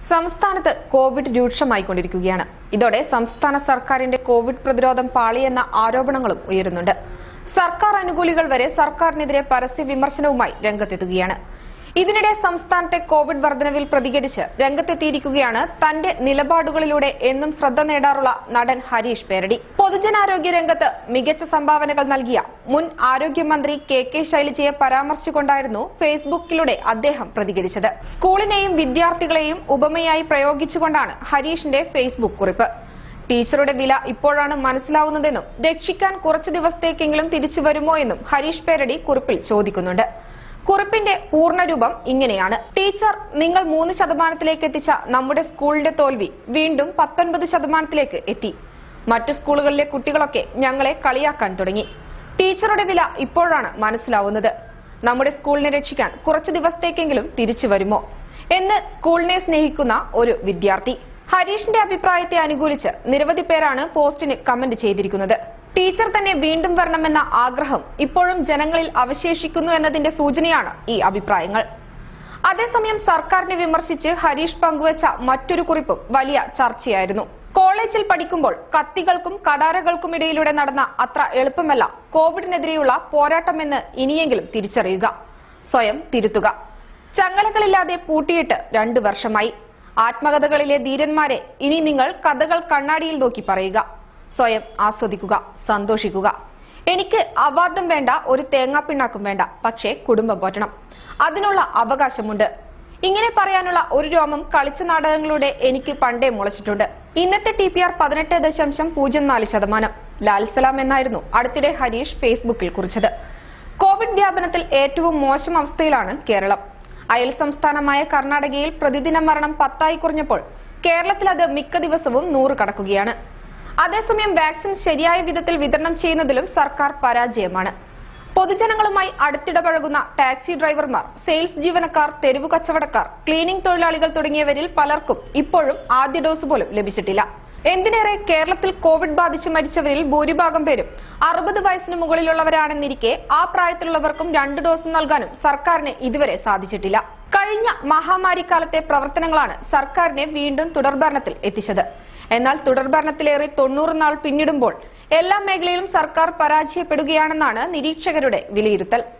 സംസ്ഥാനത്ത് കോവിഡ് രൂക്ഷമായിക്കൊണ്ടിരിക്കുകയാണ് ഇതോടെ സംസ്ഥാന സർക്കാരിന്റെ കോവിഡ് പ്രതിരോധം പാളിയെന്ന ആരോപണങ്ങളും ഉയരുന്നുണ്ട് സർക്കാർ അനുകൂലികൾ വരെ സർക്കാരിനെതിരെ പരസ്യ വിമർശനവുമായി രംഗത്തെത്തുകയാണ് ഇതിനിടെ സംസ്ഥാനത്തെ കോവിഡ് വർധനവിൽ പ്രതികരിച്ച് രംഗത്തെത്തിയിരിക്കുകയാണ് തന്റെ നിലപാടുകളിലൂടെ എന്നും ശ്രദ്ധ നേടാറുള്ള നടൻ ഹരീഷ് പേരടി പൊതുജനാരോഗ്യ രംഗത്ത് മികച്ച സംഭാവനകൾ നൽകിയ മുൻ ആരോഗ്യമന്ത്രി കെ കെ ശൈലജയെ പരാമർശിച്ചുകൊണ്ടായിരുന്നു ഫേസ്ബുക്കിലൂടെ അദ്ദേഹം പ്രതികരിച്ചത് സ്കൂളിനെയും വിദ്യാർത്ഥികളെയും ഉപമയായി പ്രയോഗിച്ചുകൊണ്ടാണ് ഹരീഷിന്റെ ഫേസ്ബുക്ക് കുറിപ്പ് ടീച്ചറുടെ വില ഇപ്പോഴാണ് മനസ്സിലാവുന്നതെന്നും രക്ഷിക്കാൻ കുറച്ചു ദിവസത്തേക്കെങ്കിലും തിരിച്ചു വരുമോ എന്നും ഹരീഷ് പേരടി കുറിപ്പിൽ ചോദിക്കുന്നുണ്ട് കുറിപ്പിന്റെ പൂർണ്ണരൂപം ഇങ്ങനെയാണ് ടീച്ചർ നിങ്ങൾ മൂന്ന് ശതമാനത്തിലേക്ക് എത്തിച്ച നമ്മുടെ സ്കൂളിന്റെ തോൽവി വീണ്ടും പത്തൊൻപത് ശതമാനത്തിലേക്ക് എത്തി മറ്റു സ്കൂളുകളിലെ കുട്ടികളൊക്കെ ഞങ്ങളെ കളിയാക്കാൻ തുടങ്ങി ടീച്ചറുടെ വില ഇപ്പോഴാണ് മനസ്സിലാവുന്നത് നമ്മുടെ സ്കൂളിനെ രക്ഷിക്കാൻ കുറച്ചു ദിവസത്തേക്കെങ്കിലും തിരിച്ചു വരുമോ എന്ന് സ്കൂളിനെ സ്നേഹിക്കുന്ന ഒരു വിദ്യാർത്ഥി ഹരീഷിന്റെ അഭിപ്രായത്തെ അനുകൂലിച്ച് നിരവധി പേരാണ് പോസ്റ്റിന് കമന്റ് ചെയ്തിരിക്കുന്നത് ടീച്ചർ തന്നെ വീണ്ടും വരണമെന്ന ആഗ്രഹം ഇപ്പോഴും ജനങ്ങളിൽ അവശേഷിക്കുന്നു എന്നതിന്റെ സൂചനയാണ് ഈ അഭിപ്രായങ്ങൾ അതേസമയം സർക്കാരിനെ വിമർശിച്ച് ഹരീഷ് പങ്കുവച്ച മറ്റൊരു കുറിപ്പും വലിയ ചർച്ചയായിരുന്നു കോളേജിൽ പഠിക്കുമ്പോൾ കത്തികൾക്കും കടാരകൾക്കുമിടയിലൂടെ നടന്ന അത്ര എളുപ്പമല്ല കോവിഡിനെതിരെയുള്ള പോരാട്ടമെന്ന് ഇനിയെങ്കിലും തിരിച്ചറിയുക സ്വയം തിരുത്തുക ചങ്ങലകളില്ലാതെ പൂട്ടിയിട്ട് രണ്ടു വർഷമായി ആത്മകഥകളിലെ ധീരന്മാരെ ഇനി നിങ്ങൾ കഥകൾ കണ്ണാടിയിൽ നോക്കി പറയുക സ്വയം ആസ്വദിക്കുക സന്തോഷിക്കുക എനിക്ക് അവാർഡും വേണ്ട ഒരു തേങ്ങാപ്പിണ്ണാക്കും വേണ്ട പക്ഷേ കുടുംബം പോറ്റണം അതിനുള്ള അവകാശമുണ്ട് ഇങ്ങനെ പറയാനുള്ള ഒരു രോമം കളിച്ച നാടകങ്ങളുടെ എനിക്ക് പണ്ടേ മുളച്ചിട്ടുണ്ട് ഇന്നത്തെ ടി പി ആർ പതിനെട്ട് ദശാംശം പൂജ്യം നാല് ശതമാനം ലാൽസലാം എന്നായിരുന്നു അടുത്തിടെ ഹരീഷ് ഫേസ്ബുക്കിൽ കുറിച്ചത് കോവിഡ് വ്യാപനത്തിൽ ഏറ്റവും മോശം അവസ്ഥയിലാണ് കേരളം അയൽ സംസ്ഥാനമായ കർണാടകയിൽ പ്രതിദിന മരണം പത്തായി കുറഞ്ഞപ്പോൾ കേരളത്തിൽ അത് മിക്ക ദിവസവും നൂറ് കടക്കുകയാണ് അതേസമയം വാക്സിൻ ശരിയായ വിധത്തിൽ വിതരണം ചെയ്യുന്നതിലും സർക്കാർ പരാജയമാണ് പൊതുജനങ്ങളുമായി അടുത്തിടപഴകുന്ന ടാക്സി ഡ്രൈവർമാർ സെയിൽസ് ജീവനക്കാർ തെരുവു കച്ചവടക്കാർ ക്ലീനിംഗ് തൊഴിലാളികൾ തുടങ്ങിയവരിൽ പലർക്കും ഇപ്പോഴും ആദ്യ ഡോസ് പോലും ലഭിച്ചിട്ടില്ല എന്തിനേറെ കേരളത്തിൽ കോവിഡ് ബാധിച്ച് മരിച്ചവരിൽ ഭൂരിഭാഗം പേരും അറുപത് വയസ്സിന് മുകളിലുള്ളവരാണെന്നിരിക്കെ ആ പ്രായത്തിലുള്ളവർക്കും രണ്ട് ഡോസ് നൽകാനും സർക്കാരിന് ഇതുവരെ സാധിച്ചിട്ടില്ല കഴിഞ്ഞ മഹാമാരിക്കാലത്തെ പ്രവർത്തനങ്ങളാണ് സർക്കാരിനെ വീണ്ടും തുടർഭരണത്തിൽ എത്തിച്ചത് എന്നാൽ തുടർഭരണത്തിലേറെ തൊണ്ണൂറ് നാൾ പിന്നിടുമ്പോൾ എല്ലാ മേഖലയിലും സർക്കാർ പരാജയപ്പെടുകയാണെന്നാണ് നിരീക്ഷകരുടെ വിലയിരുത്തൽ